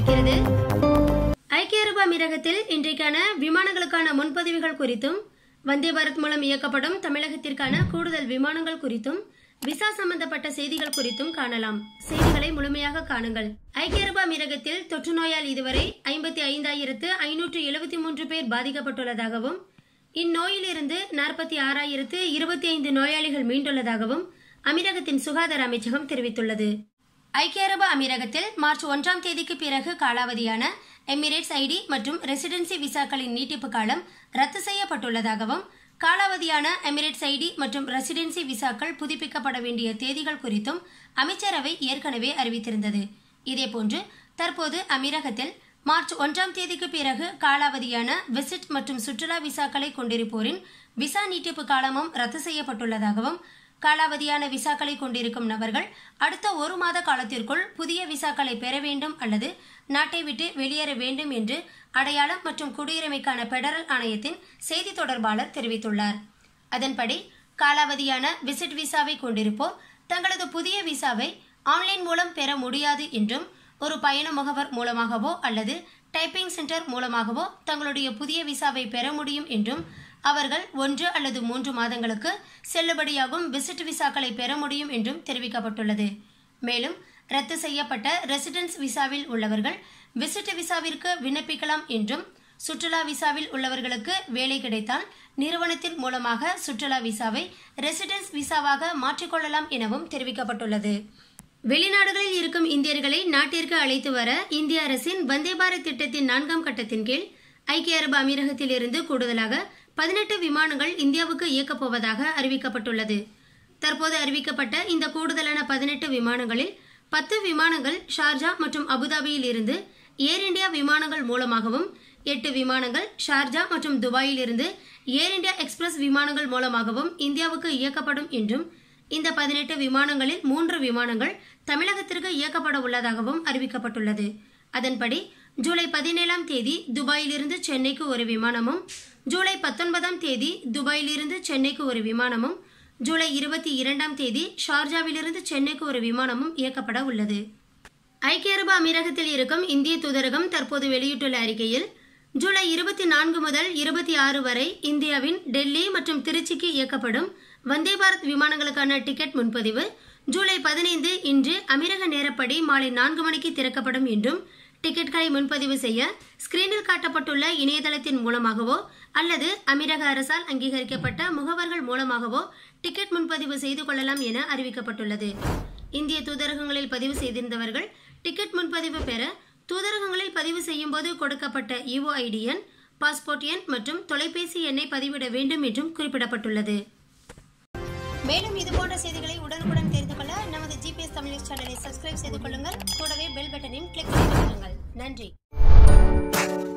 இருக்கிறது ஐக்கிய அரபு அமீரகத்தில் இன்றைக்கான விமானங்களுக்கான முன்பதிவுகள் குறித்தும் வந்தே பாரத் மூலம் இயக்கப்படும் தமிழகத்திற்கான கூடுதல் விமானங்கள் குறித்தும் விசா சம்பந்தப்பட்ட செய்திகள் குறித்தும் காணலாம் செய்திகளை முழுமையாக காணுங்கள் ஐக்கிய அரபு அமீரகத்தில் தொற்று நோயால் இதுவரை ஐம்பத்தி ஐந்தாயிரத்து ஐநூற்று எழுபத்தி மூன்று பேர் பாதிக்கப்பட்டுள்ளதாகவும் இந்நோயிலிருந்து நாற்பத்தி ஆறாயிரத்து இருபத்தி ஐந்து நோயாளிகள் மீண்டுள்ளதாகவும் அமீரகத்தின் சுகாதார அமைச்சகம் தெரிவித்துள்ளது ஐக்கிய அரபு அமீரகத்தில் மார்ச் ஒன்றாம் தேதிக்கு பிறகு காலாவதியான எமிரேட்ஸ் ஐடி மற்றும் ரெசிடென்சி விசாக்களின் நீட்டிப்பு காலம் ரத்து செய்யப்பட்டுள்ளதாகவும் காலாவதியான எமிரேட்ஸ் ஐடி மற்றும் ரெசிடென்சி விசாக்கள் புதுப்பிக்கப்பட வேண்டிய தேதிகள் குறித்தும் அமைச்சரவை ஏற்கனவே அறிவித்திருந்தது இதேபோன்று தற்போது அமீரகத்தில் மார்ச் ஒன்றாம் தேதிக்கு பிறகு காலாவதியான விசிட் மற்றும் சுற்றுலா விசாக்களை கொண்டிருப்போரின் விசா நீட்டிப்பு காலமும் ரத்து செய்யப்பட்டுள்ளதாகவும் காலாவதியான விசாக்களை கொண்டிருக்கும் நபர்கள் அடுத்த ஒரு மாத காலத்திற்குள் புதிய விசாக்களை பெற வேண்டும் அல்லது நாட்டை விட்டு வெளியேற வேண்டும் என்று அடையாளம் மற்றும் குடியுரிமைக்கான பெடரல் ஆணையத்தின் செய்தி தொடர்பாளர் தெரிவித்துள்ளார் அதன்படி காலாவதியான விசிட் விசாவை கொண்டிருப்போர் தங்களது புதிய விசாவை ஆன்லைன் மூலம் பெற முடியாது என்றும் ஒரு பயண முகவர் மூலமாகவோ அல்லது டைப்பிங் சென்டர் மூலமாகவோ தங்களுடைய புதிய விசாவை பெற முடியும் என்றும் அவர்கள் ஒன்று அல்லது மூன்று மாதங்களுக்கு செல்லுபடியாகும் விசிட் விசாக்களை பெற முடியும் என்றும் தெரிவிக்கப்பட்டுள்ளது மேலும் ரத்து செய்யப்பட்ட ரெசிடென்ஸ் விசாவில் உள்ளவர்கள் விசிட் விசாவிற்கு விண்ணப்பிக்கலாம் என்றும் சுற்றுலா விசாவில் உள்ளவர்களுக்கு வேலை கிடைத்தால் நிறுவனத்தின் மூலமாக சுற்றுலா விசாவை ரெசிடென்ஸ் விசாவாக மாற்றிக்கொள்ளலாம் எனவும் தெரிவிக்கப்பட்டுள்ளது வெளிநாடுகளில் இருக்கும் இந்தியர்களை நாட்டிற்கு அழைத்து வர இந்திய அரசின் வந்தே பாரத் திட்டத்தின் நான்காம் கட்டத்தின் கீழ் ஐக்கிய அரபு அமீரகத்தில் இருந்து கூடுதலாக பதினெட்டு விமானங்கள் இந்தியாவுக்கு இயக்கப் போவதாக அறிவிக்கப்பட்டுள்ளது தற்போது அறிவிக்கப்பட்ட இந்த கூடுதலான பதினெட்டு விமானங்களில் பத்து விமானங்கள் ஷார்ஜா மற்றும் அபுதாபியில் இருந்து ஏர் இந்தியா விமானங்கள் மூலமாகவும் எட்டு விமானங்கள் ஷார்ஜா மற்றும் துபாயில் இருந்து ஏர் இந்தியா எக்ஸ்பிரஸ் விமானங்கள் மூலமாகவும் இந்தியாவுக்கு இயக்கப்படும் என்றும் இந்த பதினெட்டு விமானங்களில் மூன்று விமானங்கள் தமிழகத்திற்கு இயக்கப்பட உள்ளதாகவும் அறிவிக்கப்பட்டுள்ளது அதன்படி ஜூலை பதினேழாம் தேதி துபாயிலிருந்து சென்னைக்கு ஒரு விமானமும் ஜூலை பத்தொன்பதாம் தேதி துபாயிலிருந்து சென்னைக்கு ஒரு விமானமும் ஜூலை இருபத்தி இரண்டாம் தேதி ஷார்ஜாவிலிருந்து சென்னைக்கு ஒரு விமானமும் இயக்கப்பட உள்ளது ஐக்கிய அரபு அமீரகத்தில் இருக்கும் இந்திய தூதரகம் தற்போது வெளியிட்டுள்ள அறிக்கையில் ஜூலை இருபத்தி நான்கு முதல் இருபத்தி ஆறு வரை இந்தியாவின் டெல்லி மற்றும் திருச்சிக்கு இயக்கப்படும் வந்தே பாரத் விமானங்களுக்கான டிக்கெட் முன்பதிவு ஜூலை பதினைந்து இன்று அமீரக நேரப்படி மாலை நான்கு மணிக்கு திறக்கப்படும் என்றும் டிக்கெட்களை முன்பதிவு செய்ய ஸ்கிரீனில் காட்டப்பட்டுள்ள இணையதளத்தின் மூலமாகவோ அல்லது அமீரக அரசால் அங்கீகரிக்கப்பட்ட முகவர்கள் மூலமாகவோ டிக்கெட் முன்பதிவு செய்து கொள்ளலாம் என அறிவிக்கப்பட்டுள்ளது இந்திய தூதரகங்களில் பதிவு செய்திருந்தவர்கள் டிக்கெட் முன்பதிவு பெற தூதரகங்களில் பதிவு செய்யும் போது கொடுக்கப்பட்ட இஓ ஐடி எண் பாஸ்போர்ட் எண் மற்றும் தொலைபேசி எண்ணை பதிவிட வேண்டும் என்றும் குறிப்பிடப்பட்டுள்ளது மேலும் இது போன்ற செய்திகளை உடனுக்குடன் தெரிந்து கொள்ள நமது ஜிபிஎஸ் தமிழ் சேனலை சப்ஸ்கிரைப் செய்து கொள்ளுங்கள் கூடவே பெல் பட்டனையும் கிளிக் செய்து கொள்ளுங்கள் நன்றி